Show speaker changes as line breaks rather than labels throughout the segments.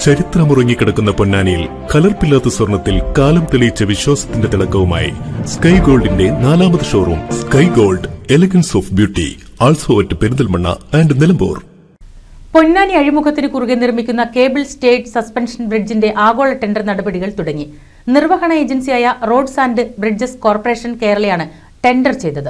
ചരിത്രമുറങ്ങിക്കിടക്കുന്ന പൊന്നാനിയിൽ കലർപ്പില്ലാത്ത സ്വർണത്തിൽ കാലം തെളിയിച്ച വിശ്വാസത്തിന്റെ തിളക്കവുമായി സ്കൈ ഗോൾഡിന്റെ നാലാമത് showroom sky gold elegance of beauty also at Perinthalmanna and Nilambur
Ponnani അഴിമുഖത്തിന് കുറുകെ നിർമ്മിക്കുന്ന കേബിൾ സ്റ്റേറ്റ് സസ്പെൻഷൻ ബ്രിഡ്ജിന്റെ ആഗോള ടെൻഡർ നടപടികൾ തുടങ്ങി നിർവഹണ ഏജൻസിയായ റോഡ്സ് ആൻഡ് ബ്രിഡ്ജസ് കോർപ്പറേഷൻ കേരളയാണ് ടെൻഡർ ചെയ്തത്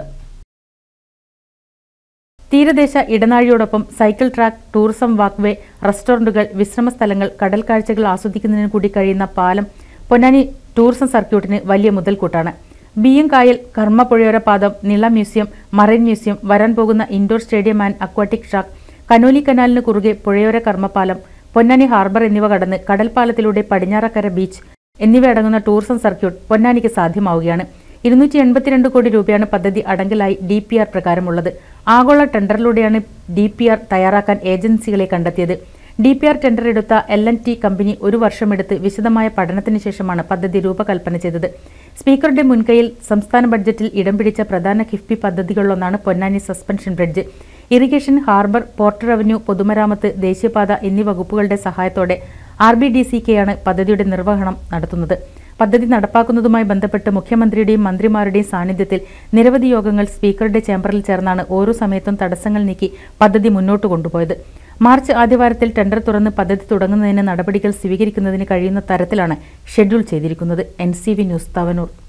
തീരദേശ ഇടനാഴിയോടൊപ്പം സൈക്കിൾ ട്രാക്ക് ടൂറിസം വാക്ക്വേ റെസ്റ്റോറന്റുകൾ വിശ്രമ സ്ഥലങ്ങൾ കടൽ കാഴ്ചകൾ ആസ്വദിക്കുന്നതിന് കൂടി കഴിയുന്ന പാലം പൊന്നാനി ടൂറിസം സർക്യൂട്ടിന് വലിയ മുതൽക്കൂട്ടാണ് ബിയം കായൽ കർമ്മപ്പുഴയോര പാദം നിള മ്യൂസിയം മറൈൻ മ്യൂസിയം വരാൻ പോകുന്ന indoor stadium and aquatic shack Canoli കനാലിന് കുറുകെ പുഴയോര കർമ്മപാലം പൊന്നാനി ഹാർബർ എന്നിവ കടന്ന് കടൽപ്പാലത്തിലൂടെ പടിഞ്ഞാറക്കര ബീച്ച് എന്നിവ അടങ്ങുന്ന ടൂറിസം സർക്യൂട്ട് പൊന്നാനിക്ക് സാധ്യമാവുകയാണ് ഇരുന്നൂറ്റി എൺപത്തിരണ്ട് കോടി രൂപയാണ് പദ്ധതി അടങ്കലായി ഡി പി ആർ പ്രകാരമുള്ളത് ആഗോള ടെൻഡറിലൂടെയാണ് ഡി പി ആർ തയ്യാറാക്കാൻ ഏജൻസികളെ കണ്ടെത്തിയത് ഡി പി ആർ ടെൻഡർ എടുത്ത എൽ എൻ ടി കമ്പനി ഒരു വർഷമെടുത്ത് വിശദമായ പഠനത്തിന് ശേഷമാണ് പദ്ധതി രൂപകൽപ്പന ചെയ്തത് സ്പീക്കറുടെ മുൻകൈയിൽ സംസ്ഥാന ബഡ്ജറ്റിൽ ഇടം പിടിച്ച പ്രധാന കിഫ്ബി പദ്ധതികളിലൊന്നാണ് Ponnani suspension bridge irrigation harbour port revenue പൊതുമരാമത്ത് ദേശീയപാത എന്നീ വകുപ്പുകളുടെ സഹായത്തോടെ ആർ ബി ഡി സി കെയാണ് പദ്ധതിയുടെ നിർവഹണം നടത്തുന്നത് പദ്ധതി നടപ്പാക്കുന്നതുമായി ബന്ധപ്പെട്ട് മുഖ്യമന്ത്രിയുടെയും മന്ത്രിമാരുടെയും സാന്നിധ്യത്തിൽ നിരവധി യോഗങ്ങൾ സ്പീക്കറുടെ ചേംബറിൽ ചേർന്നാണ് ഓരോ സമയത്തും തടസ്സങ്ങൾ നീക്കി പദ്ധതി മുന്നോട്ട് കൊണ്ടുപോയത് മാർച്ച് ആദ്യവാരത്തിൽ ടെൻഡർ തുറന്ന് പദ്ധതി തുടങ്ങുന്നതിന് നടപടികൾ സ്വീകരിക്കുന്നതിന് കഴിയുന്ന തരത്തിലാണ് ഷെഡ്യൂൾ ചെയ്തിരിക്കുന്നത് എൻ ന്യൂസ് തവനൂർ